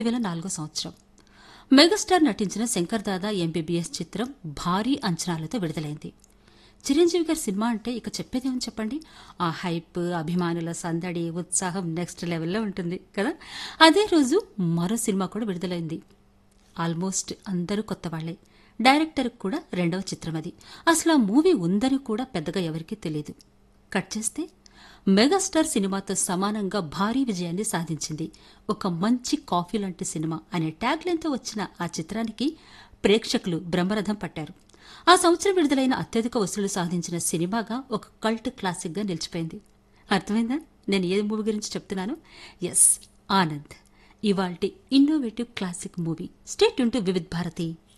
వేల నాలుగో సంవత్సరం మెగాస్టార్ నటించిన శంకర్ దాదా ఎంబీబీఎస్ చిత్రం భారీ అంచనాలతో విడుదలైంది చిరంజీవి గారి సినిమా అంటే ఇక చెప్పేదేమని చెప్పండి ఆ హైప్ అభిమానుల సందడి ఉత్సాహం నెక్స్ట్ లెవెల్లో ఉంటుంది కదా అదే రోజు మరో సినిమా కూడా విడుదలైంది ఆల్మోస్ట్ అందరూ కొత్త వాళ్లే డైరెక్టర్ కూడా రెండవ చిత్రం అది అసలు ఆ మూవీ ఉందని కూడా పెద్దగా ఎవరికీ తెలియదు కట్ చేస్తే మెగాస్టార్ సినిమాతో సమానంగా భారీ విజయాన్ని సాధించింది ఒక మంచి కాఫీ లాంటి సినిమా అనే ట్యాగ్ లైన్తో వచ్చిన ఆ చిత్రానికి ప్రేక్షకులు బ్రహ్మరథం పట్టారు ఆ సంవత్సరం విడుదలైన అత్యధిక వసూలు సాధించిన సినిమాగా ఒక కల్ట్ క్లాసిక్గా నిలిచిపోయింది అర్థమైందా నేను ఏ మూవీ గురించి చెప్తున్నాను ఎస్ ఆనంద్ ఇవాల్టి innovative classic movie state to Vividh Bharati